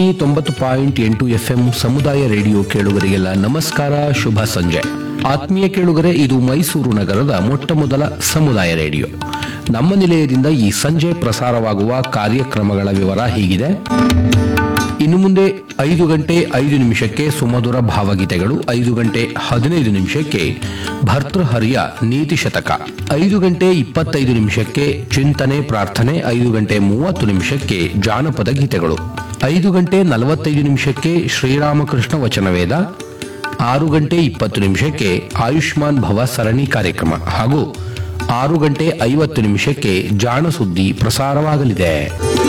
ತೊಂಬತ್ತು ಪಾಯಿಂಟ್ ಎಂಟು ಎಫ್ಎಂ ಸಮುದಾಯ ರೇಡಿಯೋ ಕೇಳುಗರಿಗೆಲ್ಲ ನಮಸ್ಕಾರ ಶುಭ ಸಂಜೆ ಆತ್ಮೀಯ ಕೇಳುಗರೆ ಇದು ಮೈಸೂರು ನಗರದ ಮೊಟ್ಟ ಮೊದಲ ಸಮುದಾಯ ರೇಡಿಯೋ ನಮ್ಮ ನಿಲಯದಿಂದ ಈ ಸಂಜೆ ಪ್ರಸಾರವಾಗುವ ಕಾರ್ಯಕ್ರಮಗಳ ವಿವರ ಹೀಗಿದೆ ಇನ್ನು ಮುಂದೆ ಐದು ಗಂಟೆ ಐದು ನಿಮಿಷಕ್ಕೆ ಸುಮಧುರ ಭಾವಗೀತೆಗಳು ಐದು ಗಂಟೆ ಹದಿನೈದು ನಿಮಿಷಕ್ಕೆ ಭರ್ತೃಹರಿಯ ನೀತಿ ಶತಕ ಐದು ಗಂಟೆ ಇಪ್ಪತ್ತೈದು ನಿಮಿಷಕ್ಕೆ ಚಿಂತನೆ ಪ್ರಾರ್ಥನೆ ಐದು ಗಂಟೆ ಮೂವತ್ತು ನಿಮಿಷಕ್ಕೆ ಜಾನಪದ ಗೀತೆಗಳು ಐದು ಗಂಟೆ ನಲವತ್ತೈದು ನಿಮಿಷಕ್ಕೆ ಶ್ರೀರಾಮಕೃಷ್ಣ ವಚನವೇದ ಆರು ಗಂಟೆ ಇಪ್ಪತ್ತು ನಿಮಿಷಕ್ಕೆ ಆಯುಷ್ಮಾನ್ ಭವ ಸರಣಿ ಕಾರ್ಯಕ್ರಮ ಹಾಗೂ ಆರು ಗಂಟೆ ಐವತ್ತು ನಿಮಿಷಕ್ಕೆ ಜಾಣ ಸುದ್ದಿ ಪ್ರಸಾರವಾಗಲಿದೆ